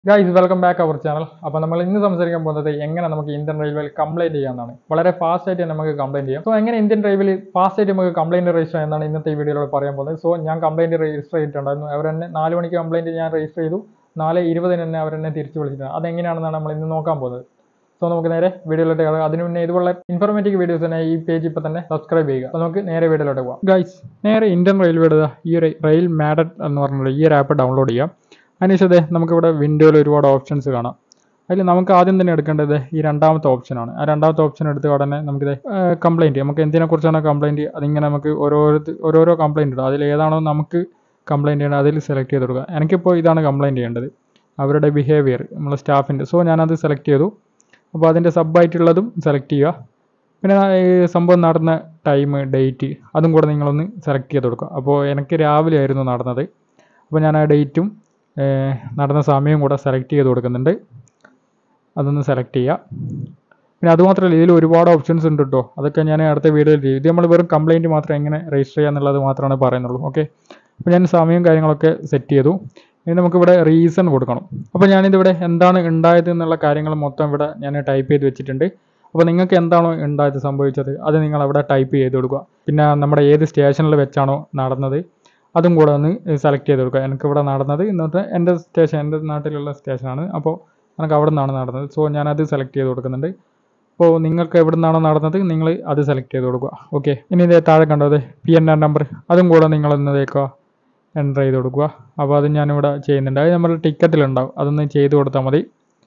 guys welcome back our channel അപ്പോൾ നമ്മൾ ഇന്ന് സംസാരിക്കാൻ പോകുന്നത് എങ്ങനെ നമുക്ക് ഇന്ത്യൻ റെയിൽവേയിൽ കംപ്ലൈൻറ്റ് ചെയ്യാമെന്നാണ് വളരെ ഫാസ്റ്റ് ആയിട്ട് തന്നെ നമുക്ക് കംപ്ലൈൻറ്റ് ചെയ്യാം സോ എങ്ങനെ ഇന്ത്യൻ റെയിൽവേയിൽ ഫാസ്റ്റ് ആയിട്ട് നമുക്ക് കംപ്ലൈൻറ്റ് രജിസ്റ്റർ ചെയ്യാമെന്നാണ് ഇന്നത്തെ ഈ വീഡിയോയിൽ പറയാൻ പോകുന്നത് സോ ഞാൻ കംപ്ലൈൻറ്റ് രജിസ്റ്റർ ചെയ്തിട്ടുണ്ടായിരുന്നു അവർ തന്നെ നാല് മണിക്ക് കംപ്ലൈൻറ്റ് ഞാൻ രജിസ്റ്റർ ചെയ്തു നാല് ഇരുപതിന് തന്നെ അവർ എന്നെ തിരിച്ചു വിളിച്ചിട്ടുണ്ട് അതെങ്ങനെയാണെന്നാണ് നമ്മൾ ഇന്ന് നോക്കാൻ പോകുന്നത് സോ നമുക്ക് നേരെ വീഡിയോയിലോട്ട് കയറാം അതിന് മുന്നേ ഇതുപോലെ ഇൻഫോർമേറ്റീവ് വീഡിയോസ് തന്നെ ഈ പേജ് ഇപ്പോൾ തന്നെ സബ്സ്ക്രൈബ് ചെയ്യുക അപ്പോൾ നമുക്ക് നേരെ വീഡിയോയിലോട്ട് പോകാം ഗൈസ് നേരെ ഇന്ത്യൻ റെയിൽവേയുടെ ഈ ഒരു റെയിൽ മാഡറ്റ് എന്ന് പറഞ്ഞിട്ട് ഈ ഒരു ആപ്പ് ഡൗൺലോഡ് ചെയ്യാം അതിനുശേഷം ദേ നമുക്കിവിടെ വിൻഡോയിൽ ഒരുപാട് ഓപ്ഷൻസ് കാണാം അതിൽ നമുക്ക് ആദ്യം തന്നെ എടുക്കേണ്ടത് ഈ രണ്ടാമത്തെ ഓപ്ഷനാണ് ആ രണ്ടാമത്തെ ഓപ്ഷൻ എടുത്ത് ഉടനെ നമുക്കിത് കംപ്ലൈൻറ്റ് നമുക്ക് എന്തിനെക്കുറിച്ചാണ് കംപ്ലൈൻറ്റ് അതിങ്ങനെ നമുക്ക് ഓരോരോ ഓരോരോ കംപ്ലൈൻറ്റ് ഇടും അതിൽ ഏതാണോ നമുക്ക് കംപ്ലൈൻറ്റ് ചെയ്യേണ്ടത് അതിൽ സെലക്ട് ചെയ്ത് കൊടുക്കുക എനിക്കിപ്പോൾ ഇതാണ് കംപ്ലൈൻറ്റ് ചെയ്യേണ്ടത് അവരുടെ ബിഹേവിയർ നമ്മളെ സ്റ്റാഫിൻ്റെ സോ ഞാനത് സെലക്ട് ചെയ്തു അപ്പോൾ അതിൻ്റെ സബ്ബായിട്ടുള്ളതും സെലക്ട് ചെയ്യുക പിന്നെ ഈ സംഭവം നടന്ന ടൈം ഡേറ്റ് അതും കൂടെ നിങ്ങളൊന്ന് സെലക്ട് ചെയ്ത് കൊടുക്കുക അപ്പോൾ എനിക്ക് രാവിലെ ആയിരുന്നു നടന്നത് അപ്പോൾ ഞാൻ ആ ഡേറ്റും നടന്ന സമയവും കൂടെ സെലക്ട് ചെയ്ത് കൊടുക്കുന്നുണ്ട് അതൊന്ന് സെലക്ട് ചെയ്യുക പിന്നെ അതുമാത്രമല്ല ഇതിൽ ഒരുപാട് ഓപ്ഷൻസ് ഉണ്ട് കേട്ടോ അതൊക്കെ ഞാൻ അടുത്ത വീഡിയോയിൽ ചെയ്യും ഇത് നമ്മൾ വെറും കംപ്ലയിൻറ്റ് മാത്രം എങ്ങനെ രജിസ്റ്റർ ചെയ്യുക എന്നുള്ളത് മാത്രമാണ് പറയുന്നുള്ളൂ ഓക്കെ അപ്പോൾ ഞാൻ സമയവും കാര്യങ്ങളൊക്കെ സെറ്റ് ചെയ്തു ഇനി നമുക്കിവിടെ റീസൺ കൊടുക്കണം അപ്പോൾ ഞാനിതിവിടെ എന്താണ് ഉണ്ടായത് എന്നുള്ള കാര്യങ്ങൾ മൊത്തം ഇവിടെ ഞാൻ ടൈപ്പ് ചെയ്ത് വെച്ചിട്ടുണ്ട് അപ്പോൾ നിങ്ങൾക്ക് എന്താണോ ഉണ്ടായത് സംഭവിച്ചത് അത് നിങ്ങൾ അവിടെ ടൈപ്പ് ചെയ്ത് കൊടുക്കുക പിന്നെ നമ്മുടെ ഏത് സ്റ്റേഷനിൽ വെച്ചാണോ നടന്നത് അതും കൂടെ ഒന്ന് സെലക്ട് ചെയ്ത് കൊടുക്കുക എനിക്ക് ഇവിടെ നടന്നത് ഇന്നത്തെ എൻ്റെ സ്റ്റേഷൻ എൻ്റെ നാട്ടിലുള്ള സ്റ്റേഷനാണ് അപ്പോൾ എനിക്ക് അവിടെ നിന്നാണ് നടന്നത് സോ ഞാനത് സെലക്ട് ചെയ്ത് കൊടുക്കുന്നുണ്ട് അപ്പോൾ നിങ്ങൾക്ക് എവിടെ നിന്നാണോ നടന്നത് നിങ്ങൾ അത് സെലക്ട് ചെയ്ത് കൊടുക്കുക ഓക്കെ ഇനി ഇതേ താഴെ കണ്ടത് പി എൻ ആർ നമ്പർ അതും കൂടെ നിങ്ങൾ ഒന്ന് തേക്കുക എൻ്റർ ചെയ്ത് കൊടുക്കുക അപ്പോൾ അത് ഞാനിവിടെ ചെയ്യുന്നുണ്ട് അത് നമ്മുടെ ടിക്കറ്റിലുണ്ടാവും അതൊന്ന് ചെയ്ത് കൊടുത്താൽ മതി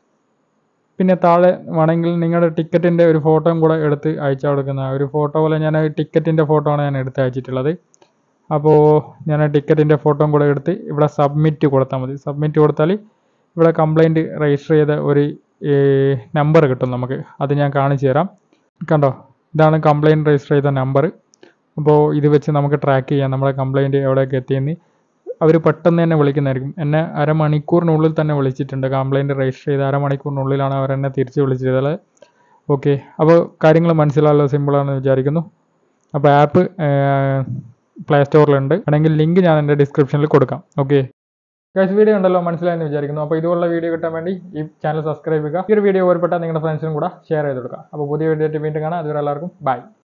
പിന്നെ താഴെ വേണമെങ്കിൽ നിങ്ങളുടെ ടിക്കറ്റിൻ്റെ ഒരു ഫോട്ടോയും കൂടെ എടുത്ത് അയച്ചു കൊടുക്കുന്ന ഒരു ഫോട്ടോ പോലെ ഞാൻ ടിക്കറ്റിൻ്റെ ഫോട്ടോ ആണ് ഞാൻ എടുത്ത് അയച്ചിട്ടുള്ളത് അപ്പോൾ ഞാൻ ടിക്കറ്റിൻ്റെ ഫോട്ടോയും കൂടെ എടുത്ത് ഇവിടെ സബ്മിറ്റ് കൊടുത്താൽ മതി സബ്മിറ്റ് കൊടുത്താൽ ഇവിടെ കംപ്ലൈൻറ്റ് രജിസ്റ്റർ ചെയ്ത ഒരു നമ്പർ കിട്ടും നമുക്ക് അത് ഞാൻ കാണിച്ചു തരാം കണ്ടോ ഇതാണ് കംപ്ലൈൻറ്റ് രജിസ്റ്റർ ചെയ്ത നമ്പർ അപ്പോൾ ഇത് വെച്ച് നമുക്ക് ട്രാക്ക് ചെയ്യാം നമ്മുടെ കംപ്ലൈൻറ്റ് എവിടെയൊക്കെ എത്തിയെന്ന് അവർ പെട്ടെന്ന് തന്നെ വിളിക്കുന്നതായിരിക്കും എന്നെ അരമണിക്കൂറിനുള്ളിൽ തന്നെ വിളിച്ചിട്ടുണ്ട് കംപ്ലൈൻറ്റ് രജിസ്റ്റർ ചെയ്ത് അരമണിക്കൂറിനുള്ളിലാണ് അവർ എന്നെ തിരിച്ച് വിളിച്ചത് ഓക്കെ അപ്പോൾ കാര്യങ്ങൾ മനസ്സിലാകാനുള്ള സിമ്പിളാണെന്ന് വിചാരിക്കുന്നു അപ്പോൾ ആപ്പ് പ്ലേ സ്റ്റോറിലുണ്ട് വേണമെങ്കിൽ ലിങ്ക് ഞാൻ എൻ്റെ ഡിസ്ക്രിപ്ഷനിൽ കൊടുക്കാം ഓക്കെ ഗൈസ് വീഡിയോ ഉണ്ടല്ലോ മനസ്സിലായെന്ന് വിചാരിക്കുന്നു അപ്പോൾ ഇതുപോലുള്ള വീഡിയോ കിട്ടാൻ വേണ്ടി ഈ ചാനൽ സബ്സ്ക്രൈബ് ചെയ്യുക ഈ ഒരു വീഡിയോ ഉപകാരപ്പെട്ടാൽ നിങ്ങളുടെ ഫ്രണ്ട്സിനും കൂടെ ഷെയർ ചെയ്ത് കൊടുക്കുക അപ്പോൾ പുതിയ വീഡിയോ വീണ്ടും കാണാം അതുവരെ എല്ലാവർക്കും ബൈ